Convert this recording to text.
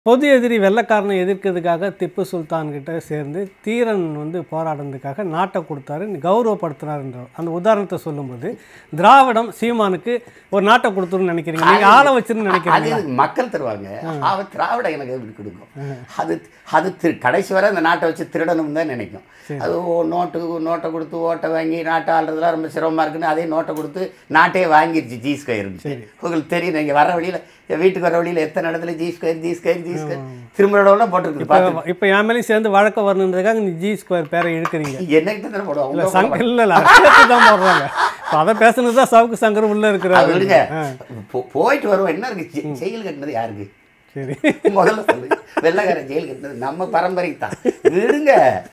பொது எதிரி வெள்ளைக்காரனை எதிர்க்கிறதுக்காக திப்பு சுல்தான் கிட்ட சேர்ந்து தீரன் வந்து போராடினதுக்காக நாட்டை கொடுத்தாரு கௌரவப்படுத்தினாருன்ற அந்த உதாரணத்தை சொல்லும்போது திராவிடம் சீமானுக்கு ஒரு நாட்டை கொடுத்துருன்னு நினைக்கிறீங்க நீங்க ஆளை வச்சிருந்து அது நினைக்கிறீங்க எனக்கு மக்கள் தருவாங்க அவன் திராவிட எனக்கு எப்படி கொடுக்கும் அது அது திரு கடைசி வரை அந்த நாட்டை வச்சு திருடணும் தான் நினைக்கும் அது ஓ- நோட்டு நோட்டை கொடுத்து ஓட்டை வாங்கி நாட்டை ஆள்றதுலாம் ரொம்ப சிரமமாக இருக்குன்னு அதே நோட்டை கொடுத்து நாட்டே வாங்கிருச்சு ஜி ஸ்கொயர் இருந்துச்சு உங்களுக்கு தெரியும் நீங்கள் வர வழியில் என் வீட்டுக்கு வர வழியில் எத்தனை இடத்துல G square G square G square திரும்ப இடம்லாம் போட்டிருக்கு பார்த்து இப்போ என் மேலேயும் சேர்ந்து வழக்க வரணுன்றதுக்காக நீ ஜி ஸ்கொயர் பேரை இழுக்கிறீங்க என்னகிட்ட தானே போடுவோம் இல்ல உங்க சங்க இல்ல இல்ல சேர்த்து தான் போடுறாங்க இப்போ அதை பேசுனது தான் சவுக்கு சங்கர் உள்ள அது இருக்கிறாரு விடுங்க போ- போயிட்டு வருவோம் என்ன இருக்கு ஜெ- ஜெயில் கட்டினது யாருக்கு சரி முதல்ல சொல்லு வெள்ளக்காரன் ஜெயில் கட்டினது நம்ம பரம்பரைக்கு தான் விடுங்க